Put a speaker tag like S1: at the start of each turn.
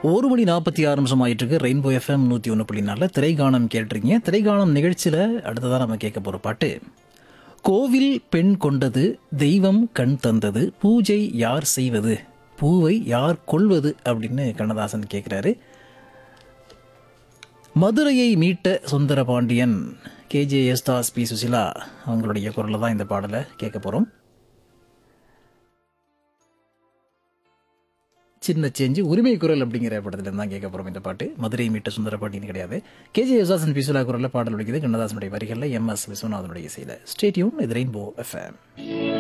S1: ஒரு மணி நாற்பத்தி ஆறு நிமிஷம் ஆயிட்டு இருக்கு ரெயின்போ எஃப்எம் நூற்றி ஒன்று புள்ளி நாலில் திரைகாணம் கேட்டிருக்கீங்க திரைகாணம் நிகழ்ச்சியில் அடுத்ததாக நம்ம கேட்க போகிற பாட்டு கோவில் பெண் கொண்டது தெய்வம் கண் தந்தது பூஜை யார் செய்வது பூவை யார் கொள்வது அப்படின்னு கண்ணதாசன் கேட்குறாரு மதுரையை மீட்ட சுந்தர பாண்டியன் கேஜே எஸ்தாஸ் பி சுசிலா அவங்களுடைய குரலில் தான் இந்த பாடலை கேட்க போகிறோம் சின்ன சேஞ்சு உரிமை குரல் அப்படிங்கிற படத்துல தான் கேட்க போகிறோம் இந்த பாட்டு மதுரை மீட்ட சுந்தர பாண்டியன் கிடையாது கேஜே யசுதாசன் பி சுசிலா குரலில் பாடல் ஒழிக்குது கண்ணதாசனுடைய வரிகளில் எம் எஸ் விஸ்வநாதனுடைய இசையில் ஸ்டேட்யூன் இது ரெயின்போ எஃப்எம்